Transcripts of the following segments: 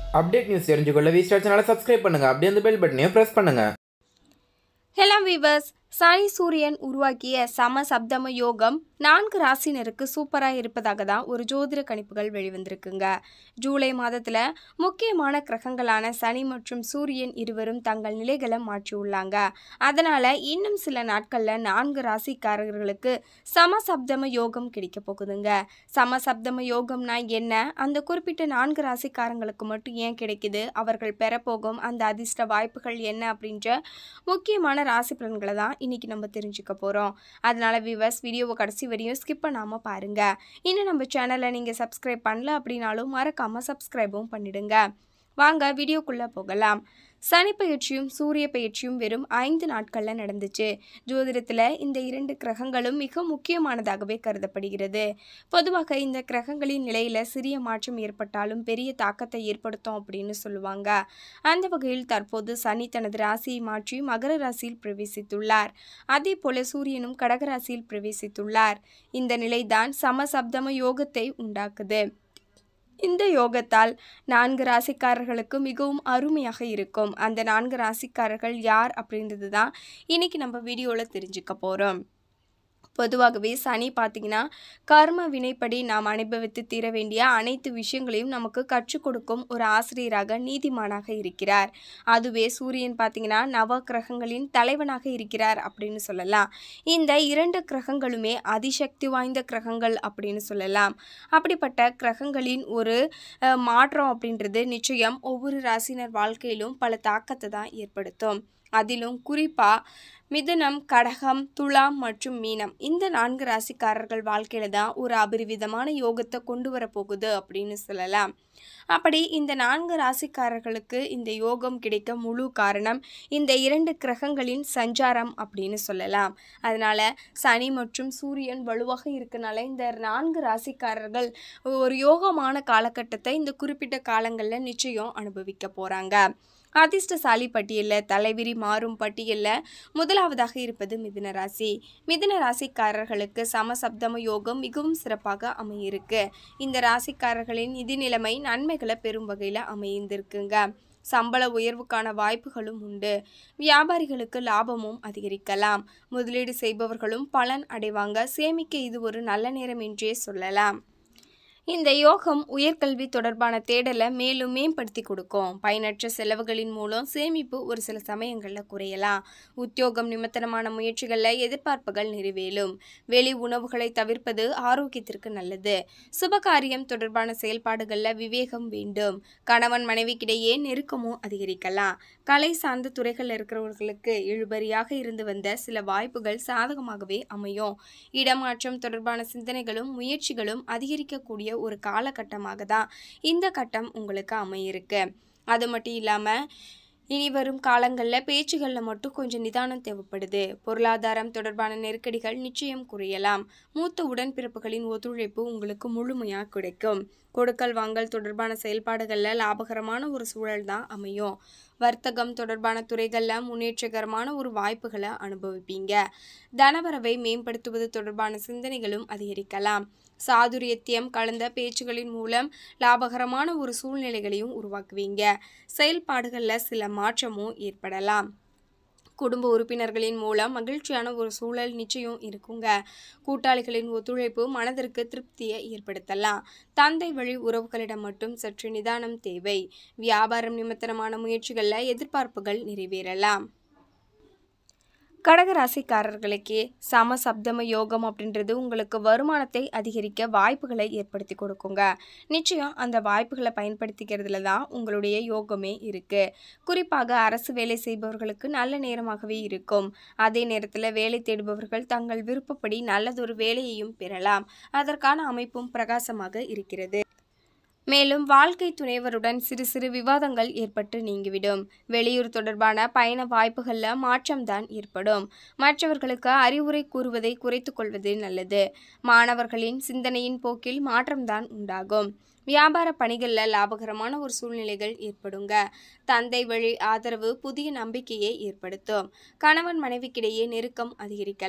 update news தெரிஞ்சுக்கொள்ள V star சேனலை subscribe பண்ணுங்கள் அப்படியே அந்த பெல் பட்டனையும் ப்ரெஸ் பண்ணுங்கள் ஹலோ வீவர்ஸ் சனி சூரியன் உருவாக்கிய சம சப்தம யோகம் நான்கு ராசினருக்கு சூப்பராக இருப்பதாக தான் ஒரு ஜோதிட கணிப்புகள் வெளிவந்திருக்குங்க ஜூலை மாதத்தில் முக்கியமான கிரகங்களான சனி மற்றும் சூரியன் இருவரும் தங்கள் நிலைகளை மாற்றியுள்ளாங்க அதனால் இன்னும் சில நாட்களில் நான்கு ராசிக்காரர்களுக்கு சம சப்தம யோகம் கிடைக்க போகுதுங்க சம சப்தம யோகம்னா என்ன அந்த குறிப்பிட்ட நான்கு ராசிக்காரங்களுக்கு மட்டும் ஏன் கிடைக்குது அவர்கள் பெறப்போகும் அந்த அதிர்ஷ்ட வாய்ப்புகள் என்ன அப்படின்ற முக்கியமான ராசி பலன்களை தான் இன்னைக்கு நம்ம தெரிஞ்சுக்க போகிறோம் அதனால விவர்ஸ் வீடியோவை கடைசி வரையும் ஸ்கிப் பண்ணாமல் பாருங்க இன்னும் நம்ம சேனலை நீங்கள் சப்ஸ்கிரைப் பண்ணல அப்படின்னாலும் மறக்காமல் சப்ஸ்கிரைபும் பண்ணிடுங்க வாங்க வீடியோக்குள்ளே போகலாம் சனி பயிற்சியும் சூரிய பயிற்சியும் வெறும் ஐந்து நாட்களில் நடந்துச்சு ஜோதிடத்தில் இந்த இரண்டு கிரகங்களும் மிக முக்கியமானதாகவே கருதப்படுகிறது பொதுவாக இந்த கிரகங்களின் நிலையில் சிறிய மாற்றம் ஏற்பட்டாலும் பெரிய தாக்கத்தை ஏற்படுத்தும் அப்படின்னு சொல்லுவாங்க அந்த வகையில் தற்போது சனி தனது ராசியை மாற்றி மகர ராசியில் பிரவேசித்துள்ளார் அதே போல சூரியனும் கடகராசியில் பிரவேசித்துள்ளார் இந்த நிலைதான் சமசப்தம யோகத்தை உண்டாக்குது இந்த யோகத்தால் நான்கு ராசிக்காரர்களுக்கு மிகவும் அருமையாக இருக்கும் அந்த நான்கு ராசிக்காரர்கள் யார் அப்படின்றது தான் இன்னைக்கு நம்ம வீடியோவில் தெரிஞ்சுக்க போகிறோம் பொதுவாகவே சனி பார்த்தீங்கன்னா கர்ம வினைப்படி நாம் அனுபவித்து தீர வேண்டிய அனைத்து விஷயங்களையும் நமக்கு கற்றுக் கொடுக்கும் ஒரு ஆசிரியராக நீதிமானாக இருக்கிறார் அதுவே சூரியன் பார்த்தீங்கன்னா நவ கிரகங்களின் தலைவனாக இருக்கிறார் அப்படின்னு சொல்லலாம் இந்த இரண்டு கிரகங்களுமே அதிசக்தி வாய்ந்த கிரகங்கள் அப்படின்னு சொல்லலாம் அப்படிப்பட்ட கிரகங்களின் ஒரு அஹ், மாற்றம் அப்படின்றது நிச்சயம் ஒவ்வொரு ராசினர் வாழ்க்கையிலும் பல தாக்கத்தை தான் ஏற்படுத்தும் அதிலும் குறிப்பாக மிதுனம் கடகம் துலாம் மற்றும் மீனம் இந்த நான்கு ராசிக்காரர்கள் வாழ்க்கையில தான் ஒரு அபரிவிதமான யோகத்தை கொண்டு வரப்போகுது அப்படின்னு சொல்லலாம் அப்படி இந்த நான்கு ராசிக்காரர்களுக்கு இந்த யோகம் கிடைக்க முழு காரணம் இந்த இரண்டு கிரகங்களின் சஞ்சாரம் அப்படின்னு சொல்லலாம் அதனால சனி மற்றும் சூரியன் வலுவாக இருக்கனால இந்த நான்கு ராசிக்காரர்கள் ஒரு யோகமான காலகட்டத்தை இந்த குறிப்பிட்ட காலங்களில் நிச்சயம் அனுபவிக்க போகிறாங்க அதிர்ஷ்டசாலி பட்டியலில் தலைவிரி மாறும் பட்டியலில் முதலாவதாக இருப்பது மிதுன ராசி மிதுன ராசிக்காரர்களுக்கு சமசப்தம யோகம் மிகவும் சிறப்பாக அமையிருக்கு இந்த ராசிக்காரர்களின் நிதி நிலைமை நன்மைகளை பெறும் வகையில் அமைந்திருக்குங்க சம்பள உயர்வுக்கான வாய்ப்புகளும் உண்டு வியாபாரிகளுக்கு லாபமும் அதிகரிக்கலாம் முதலீடு செய்பவர்களும் பலன் அடைவாங்க சேமிக்க இது ஒரு நல்ல நேரம் என்றே சொல்லலாம் இந்த யோகம் உயர்கல்வி தொடர்பான தேடலை மேலும் மேம்படுத்தி கொடுக்கும் பயனற்ற செலவுகளின் மூலம் சேமிப்பு ஒரு சில சமயங்களில் குறையலாம் உத்தியோகம் நிமித்தனமான முயற்சிகளில் எதிர்பார்ப்புகள் நிறைவேறும் வெளி உணவுகளை தவிர்ப்பது ஆரோக்கியத்திற்கு நல்லது சுபகாரியம் தொடர்பான செயல்பாடுகளில் விவேகம் வேண்டும் கணவன் மனைவிக்கிடையே நெருக்கமும் அதிகரிக்கலாம் கலை சார்ந்த துறைகளில் இருக்கிறவர்களுக்கு இழுபறியாக இருந்து வந்த சில வாய்ப்புகள் சாதகமாகவே அமையும் இடமாற்றம் தொடர்பான சிந்தனைகளும் முயற்சிகளும் அதிகரிக்கக்கூடிய ஒரு காலகட்டமாக தான் இந்த கட்டம் உங்களுக்கு அமையிருக்கு அது மட்டும் இல்லாமல் இனி வரும் காலங்களில் பேச்சுகளில் மட்டும் கொஞ்சம் நிதானம் தேவைப்படுது பொருளாதாரம் தொடர்பான நெருக்கடிகள் நிச்சயம் குறையலாம் மூத்த உடன்பிறப்புகளின் ஒத்துழைப்பு உங்களுக்கு முழுமையாக கிடைக்கும் கொடுக்கல் வாங்கல் தொடர்பான செயல்பாடுகளில் லாபகரமான ஒரு சூழல் தான் அமையும் வர்த்தகம் தொடர்பான துறைகளில் முன்னேற்றகரமான ஒரு வாய்ப்புகளை அனுபவிப்பீங்க தனவரவை மேம்படுத்துவது தொடர்பான சிந்தனைகளும் அதிகரிக்கலாம் சாதுரியத்தியம் கலந்த பேச்சுகளின் மூலம் லாபகரமான ஒரு சூழ்நிலைகளையும் உருவாக்குவீங்க செயல்பாடுகளில் சில மாற்றமும் ஏற்படலாம் குடும்ப உறுப்பினர்களின் மூலம் மகிழ்ச்சியான ஒரு சூழல் நிச்சயம் இருக்குங்க கூட்டாளிகளின் ஒத்துழைப்பு மனதிற்கு திருப்தியை ஏற்படுத்தலாம் தந்தை வழி உறவுகளிடம் மட்டும் சற்று நிதானம் தேவை வியாபாரம் நிமித்தனமான முயற்சிகளில் எதிர்பார்ப்புகள் நிறைவேறலாம் கடகராசிக்காரர்களுக்கே சம சப்தம யோகம் அப்படின்றது உங்களுக்கு வருமானத்தை அதிகரிக்க வாய்ப்புகளை ஏற்படுத்தி கொடுக்குங்க நிச்சயம் அந்த வாய்ப்புகளை பயன்படுத்திக்கிறதுல தான் உங்களுடைய யோகமே இருக்கு குறிப்பாக அரசு வேலை செய்பவர்களுக்கு நல்ல நேரமாகவே இருக்கும் அதே நேரத்தில் வேலை தேடுபவர்கள் தங்கள் விருப்பப்படி நல்லதொரு வேலையையும் பெறலாம் அதற்கான அமைப்பும் பிரகாசமாக இருக்கிறது மேலும் வாழ்க்கை துணைவருடன் சிறு சிறு விவாதங்கள் ஏற்பட்டு நீங்கிவிடும் வெளியூர் தொடர்பான பயண வாய்ப்புகளில் மாற்றம்தான் ஏற்படும் மற்றவர்களுக்கு அறிவுரை கூறுவதை குறைத்து கொள்வது நல்லது மாணவர்களின் சிந்தனையின் போக்கில் மாற்றம்தான் உண்டாகும் வியாபார பணிகளில் லாபகரமான ஒரு சூழ்நிலைகள் ஏற்படுங்க தந்தை வழி ஆதரவு புதிய நம்பிக்கையை ஏற்படுத்தும் கணவன் மனைவிக்கிடையே நெருக்கம் அதிகரிக்கலாம்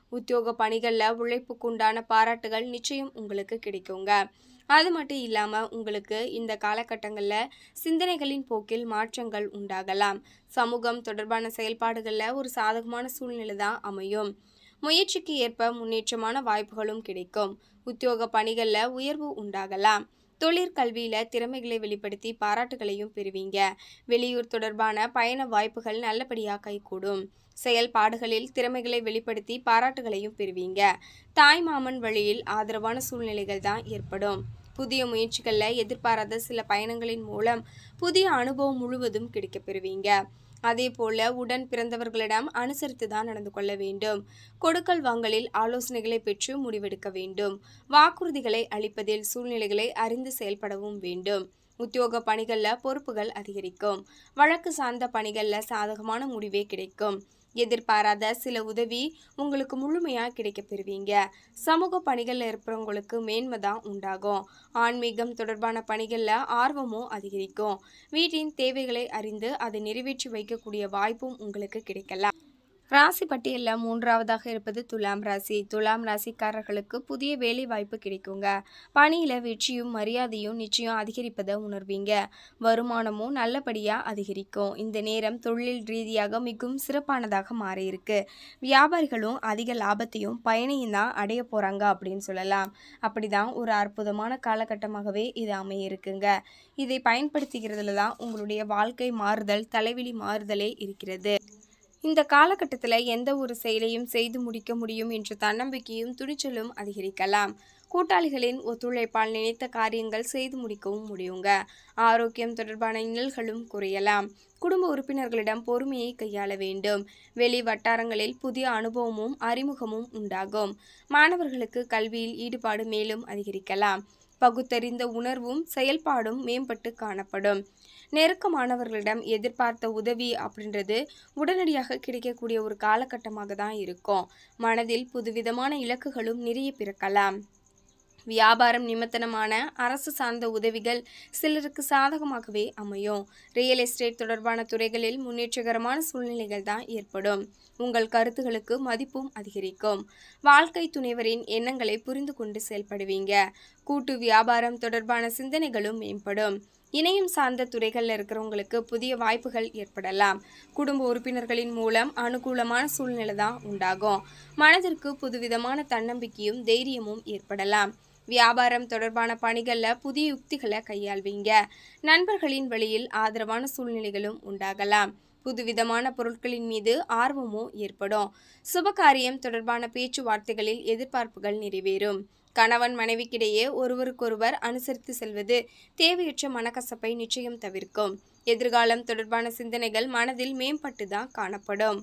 உத்தியோக பணிகளில் உழைப்புக்குண்டான பாராட்டுகள் நிச்சயம் உங்களுக்கு கிடைக்குங்க அது மட்டும் இல்லாமல் உங்களுக்கு இந்த காலகட்டங்களில் சிந்தனைகளின் போக்கில் மாற்றங்கள் உண்டாகலாம் சமூகம் தொடர்பான செயல்பாடுகளில் ஒரு சாதகமான சூழ்நிலை தான் அமையும் முயற்சிக்கு ஏற்ப முன்னேற்றமான வாய்ப்புகளும் கிடைக்கும் உத்தியோக பணிகளில் உயர்வு உண்டாகலாம் தொழிற்கல்வியில் திறமைகளை வெளிப்படுத்தி பாராட்டுகளையும் பெறுவீங்க வெளியூர் தொடர்பான பயண வாய்ப்புகள் நல்லபடியாக கைகூடும் செயல்பாடுகளில் திறமைகளை வெளிப்படுத்தி பாராட்டுகளையும் பெறுவீங்க தாய் மாமன் வழியில் ஆதரவான சூழ்நிலைகள் தான் ஏற்படும் புதிய முயற்சிகளில் எதிர்பாராத சில பயணங்களின் மூலம் புதிய அனுபவம் முழுவதும் கிடைக்கப் பெறுவீங்க அதே போல உடன் பிறந்தவர்களிடம் அனுசரித்து தான் நடந்து கொள்ள வேண்டும் கொடுக்கல் வாங்கலில் ஆலோசனைகளை பெற்று முடிவெடுக்க வேண்டும் வாக்குறுதிகளை அளிப்பதில் சூழ்நிலைகளை அறிந்து செயல்படவும் வேண்டும் உத்தியோக பணிகளில் பொறுப்புகள் அதிகரிக்கும் வழக்கு சார்ந்த பணிகளில் சாதகமான முடிவே கிடைக்கும் எதிர்பாராத சில உதவி உங்களுக்கு முழுமையாக கிடைக்கப் பெறுவீங்க சமூக பணிகளில் இருக்கிறவங்களுக்கு மேன்மை தான் உண்டாகும் ஆன்மீகம் தொடர்பான பணிகளில் ஆர்வமும் அதிகரிக்கும் வீட்டின் தேவைகளை அறிந்து அதை நிறைவேற்றி வைக்கக்கூடிய வாய்ப்பும் உங்களுக்கு கிடைக்கலாம் ராசி பட்டியலில் மூன்றாவதாக இருப்பது துலாம் ராசி துலாம் ராசிக்காரர்களுக்கு புதிய வேலை வாய்ப்பு கிடைக்குங்க பணியில் வெற்றியும் மரியாதையும் நிச்சயம் அதிகரிப்பதை உணர்வீங்க வருமானமும் நல்லபடியாக அதிகரிக்கும் இந்த நேரம் தொழில் ரீதியாக மிகவும் சிறப்பானதாக மாறியிருக்கு வியாபாரிகளும் அதிக லாபத்தையும் பயனையும் தான் அடைய போகிறாங்க அப்படின்னு சொல்லலாம் அப்படிதான் ஒரு அற்புதமான காலகட்டமாகவே இது அமையிருக்குங்க இதை பயன்படுத்திக்கிறதுல தான் உங்களுடைய வாழ்க்கை மாறுதல் தலைவிழி மாறுதலே இருக்கிறது இந்த காலகட்டத்தில் எந்த ஒரு செயலையும் செய்து முடிக்க முடியும் என்ற தன்னம்பிக்கையும் துணிச்சலும் அதிகரிக்கலாம் கூட்டாளிகளின் ஒத்துழைப்பால் நினைத்த காரியங்கள் செய்து முடிக்கவும் முடியுங்க ஆரோக்கியம் தொடர்பான இன்னல்களும் குறையலாம் குடும்ப உறுப்பினர்களிடம் பொறுமையை கையாள வேண்டும் வெளி வட்டாரங்களில் புதிய அனுபவமும் அறிமுகமும் உண்டாகும் மாணவர்களுக்கு கல்வியில் ஈடுபாடு மேலும் அதிகரிக்கலாம் பகுத்தறிந்த உணர்வும் செயல்பாடும் மேம்பட்டு காணப்படும் நெருக்கமானவர்களிடம் எதிர்பார்த்த உதவி அப்படின்றது உடனடியாக கிடைக்கக்கூடிய ஒரு காலகட்டமாக தான் இருக்கும் மனதில் புதுவிதமான இலக்குகளும் நிறைய பிறக்கலாம் வியாபாரம் நிமித்தனமான அரசு சார்ந்த உதவிகள் சிலருக்கு சாதகமாகவே அமையும் ரியல் எஸ்டேட் தொடர்பான துறைகளில் முன்னேற்றகரமான சூழ்நிலைகள் தான் ஏற்படும் உங்கள் கருத்துகளுக்கு மதிப்பும் அதிகரிக்கும் வாழ்க்கை துணைவரின் எண்ணங்களை புரிந்து கொண்டு செயல்படுவீங்க கூட்டு வியாபாரம் தொடர்பான சிந்தனைகளும் மேம்படும் இணையம் சார்ந்த துறைகளில் இருக்கிறவங்களுக்கு புதிய வாய்ப்புகள் ஏற்படலாம் குடும்ப உறுப்பினர்களின் மூலம் அனுகூலமான சூழ்நிலை தான் உண்டாகும் மனதிற்கு புதுவிதமான தன்னம்பிக்கையும் தைரியமும் ஏற்படலாம் வியாபாரம் தொடர்பான பணிகளில் புதிய யுக்திகளை கையாள்வீங்க நண்பர்களின் வழியில் ஆதரவான சூழ்நிலைகளும் உண்டாகலாம் புதுவிதமான பொருட்களின் மீது ஆர்வமும் ஏற்படும் சுபகாரியம் தொடர்பான பேச்சுவார்த்தைகளில் எதிர்பார்ப்புகள் நிறைவேறும் கணவன் மனைவிக்கிடையே ஒருவருக்கொருவர் அனுசரித்து செல்வது தேவையற்ற மனக்கசப்பை நிச்சயம் தவிர்க்கும் எதிர்காலம் தொடர்பான சிந்தனைகள் மனதில் மேம்பட்டு தான் காணப்படும்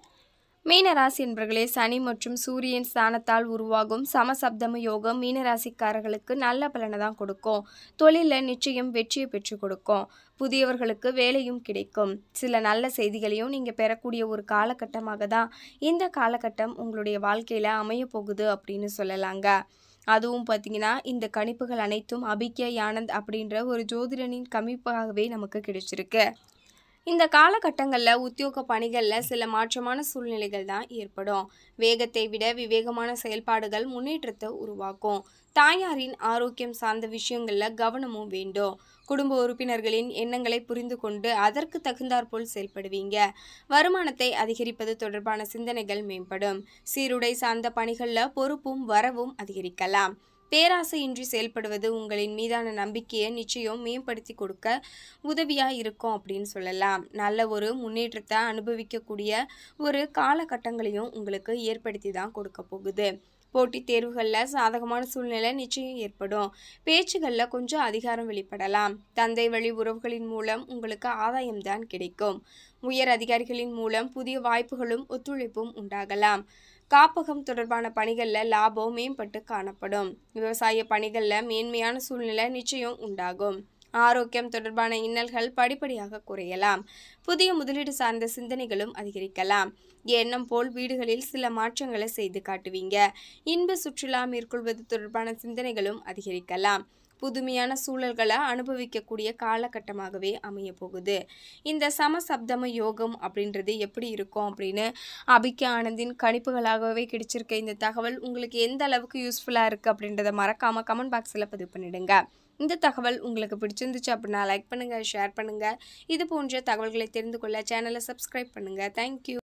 மீனராசி என்பர்களே சனி மற்றும் சூரியன் ஸ்தானத்தால் உருவாகும் சமசப்தம யோகம் மீனராசிக்காரர்களுக்கு நல்ல பலனை தான் கொடுக்கும் தொழிலில் நிச்சயம் வெற்றியை பெற்றுக் கொடுக்கும் புதியவர்களுக்கு வேலையும் கிடைக்கும் சில நல்ல செய்திகளையும் நீங்கள் பெறக்கூடிய ஒரு காலகட்டமாக தான் இந்த காலகட்டம் உங்களுடைய வாழ்க்கையில் அமைய போகுது அப்படின்னு சொல்லலாங்க அதுவும் பார்த்தீங்கன்னா இந்த கணிப்புகள் அனைத்தும் அபிக்யா ஆனந்த் அப்படின்ற ஒரு ஜோதிடனின் கணிப்பாகவே நமக்கு கிடைச்சிருக்கு இந்த காலகட்டங்களில் உத்தியோக பணிகளில் சில மாற்றமான சூழ்நிலைகள் தான் ஏற்படும் வேகத்தை விட விவேகமான செயல்பாடுகள் முன்னேற்றத்தை உருவாக்கும் தாயாரின் ஆரோக்கியம் சார்ந்த விஷயங்களில் கவனமும் வேண்டும் குடும்ப உறுப்பினர்களின் எண்ணங்களை புரிந்து கொண்டு அதற்கு தகுந்தாற்போல் செயல்படுவீங்க வருமானத்தை அதிகரிப்பது தொடர்பான சிந்தனைகள் மேம்படும் சீருடை சார்ந்த பணிகளில் பொறுப்பும் வரவும் அதிகரிக்கலாம் பேராசையின்றி செயல்படுவது உங்களின் மீதான நம்பிக்கையை நிச்சயம் மேம்படுத்தி கொடுக்க உதவியாக இருக்கும் அப்படின்னு சொல்லலாம் நல்ல ஒரு முன்னேற்றத்தை அனுபவிக்கக்கூடிய ஒரு காலகட்டங்களையும் உங்களுக்கு ஏற்படுத்தி தான் கொடுக்க போகுது போட்டித் தேர்வுகளில் சாதகமான சூழ்நிலை நிச்சயம் ஏற்படும் பேச்சுகளில் கொஞ்சம் அதிகாரம் வெளிப்படலாம் தந்தை வழி உறவுகளின் மூலம் உங்களுக்கு ஆதாயம்தான் கிடைக்கும் உயர் அதிகாரிகளின் மூலம் புதிய வாய்ப்புகளும் ஒத்துழைப்பும் உண்டாகலாம் காப்பகம் தொடர்பான பணிகளில் லாபம் மேம்பட்டு காணப்படும் விவசாய பணிகளில் மேன்மையான சூழ்நிலை நிச்சயம் உண்டாகும் ஆரோக்கியம் தொடர்பான இன்னல்கள் படிப்படியாக குறையலாம் புதிய முதலீடு சார்ந்த சிந்தனைகளும் அதிகரிக்கலாம் எண்ணம் போல் வீடுகளில் சில மாற்றங்களை செய்து காட்டுவீங்க இன்ப சுற்றுலா மேற்கொள்வது தொடர்பான சிந்தனைகளும் அதிகரிக்கலாம் புதுமையான சூழல்களை அனுபவிக்கக்கூடிய காலகட்டமாகவே அமைய போகுது இந்த சமசப்தம யோகம் அப்படின்றது எப்படி இருக்கும் அப்படின்னு அபிக்கு ஆனந்தின் கணிப்புகளாகவே கிடைச்சிருக்க இந்த தகவல் உங்களுக்கு எந்த அளவுக்கு யூஸ்ஃபுல்லாக இருக்குது அப்படின்றத மறக்காமல் கமெண்ட் பாக்ஸில் பதிவு பண்ணிடுங்க இந்த தகவல் உங்களுக்கு பிடிச்சிருந்துச்சு அப்படின்னா லைக் பண்ணுங்கள் ஷேர் பண்ணுங்கள் இது போன்ற தகவல்களை தெரிந்து கொள்ள சேனலை சப்ஸ்கிரைப் பண்ணுங்கள் தேங்க்யூ